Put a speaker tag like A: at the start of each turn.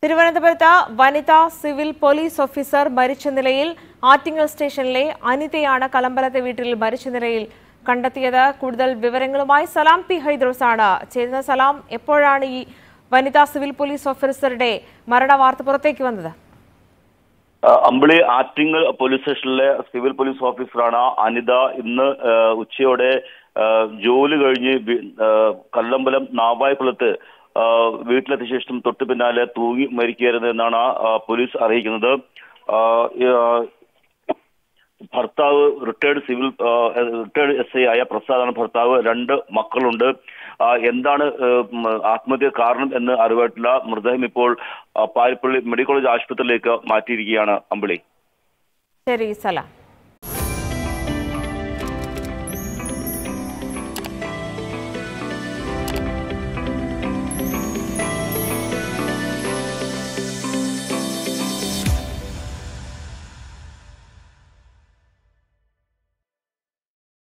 A: തിരുവനന്തപുരത്ത് വനിതാ civil police officer മരിച്ച നിലയിൽ ആറ്റിങ്ങൽ സ്റ്റേഷനിലെ അനിതയാണ് കലമ്പലത്തെ വീട്ടിൽ മരിച്ച നിലയിൽ കണ്ടെത്തിയത് കൂടുതൽ വിവരങ്ങളുമായി സലാം പി ഹൈദ്രോസ് ആണ് ചേരുന്നത് സലാം എപ്പോഴാണ് ഈ വനിതാ സിവിൽ പോലീസ് ഓഫീസറുടെ മരണ വാർത്ത പുറത്തേക്ക് വന്നത്
B: ആ, അമ്പിളി ആറ്റിങ്ങൽ പോലീസ് സ്റ്റേഷനിലെ സിവിൽ പോലീസ് ഓഫീസറാണ് അനിത ഇന്ന് ആ, ഉച്ചയോടെ ആ, ജോലി കഴിഞ്ഞ് വി- ആ, കല്ലമ്പലം നാവായിക്കുളത്ത് ആ, വീട്ടിലെത്തിയ ശേഷം തൊട്ടു പിന്നാലെ തൂങ്ങി മരിക്കുകയായിരുന്നു എന്നാണ് ആ, പോലീസ് അറിയിക്കുന്നത് ആ, ഈ, ആ, ഭർത്താവ് retired civil retired S I ആയ പ്രസാദാണ് ഭർത്താവ് രണ്ട് മക്കളുണ്ട് ആ, എന്താണ് ആ, ഉം, ആത്മഹത്യ കാരണം എന്ന് അറിവായിട്ടുള്ള മൃതദേഹം ഇപ്പോൾ ആ, പാരിപ്പള്ളി മെഡിക്കൽ കോളേജ് ആശുപത്രിയിലേക്ക് മാറ്റിയിരിക്കുകയാണ് അമ്പിളി
A: ശരി സലാം